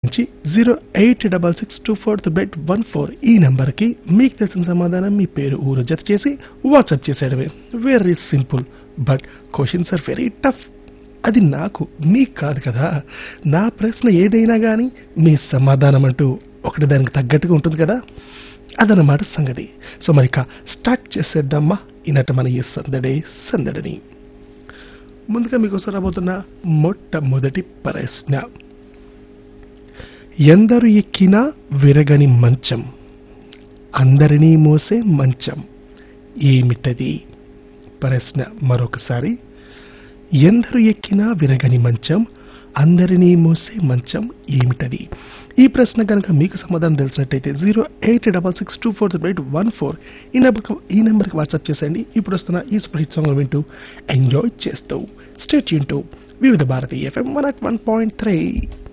నుంచి zero eight double six two four bet one four ఈ నెంబర్కి మీకు తెలిసిన సమాధానం మీ పేరు ఊరు జత చేసి వాట్సాప్ చేసేయడమే very simple but questions are very tough అది నాకు మీకు కాదు కదా నా ప్రశ్న ఏదైనా కానీ మీ సమాధానం అంటూ ఒకటి దానికి తగ్గట్టుగా ఉంటుంది కదా అదనమాట సంగతి సో మరి ఇక స్టార్ట్ చేసేద్దామా ఈనట మన ఈ సందడే సందడిని ముందుగా మీకు రాబోతున్న మొట్టమొదటి ప్రశ్న ఎందరు ఎక్కినా విరగని మంచం అందరినీ మోసే మంచం ఏమిటది ప్రశ్న మరొకసారి ఎందరు ఎక్కినా విరగని మంచం అందరినీ మోసే మంచం ఏమిటది ఈ ప్రశ్న కనుక మీకు సమాధానం తెలిసినట్టయితే zero eight double six two four eight one four ఈ నెంబర్కి ఈ నెంబర్కి వాట్సాప్ చేసేయండి ఇప్పుడు వస్తున్న ఈ సూపర్ హిట్ సాంగ్ వింటూ ఎంజాయ్ చేస్తూ స్టేట్ యూన్ Vividh Bharati FM one at one point three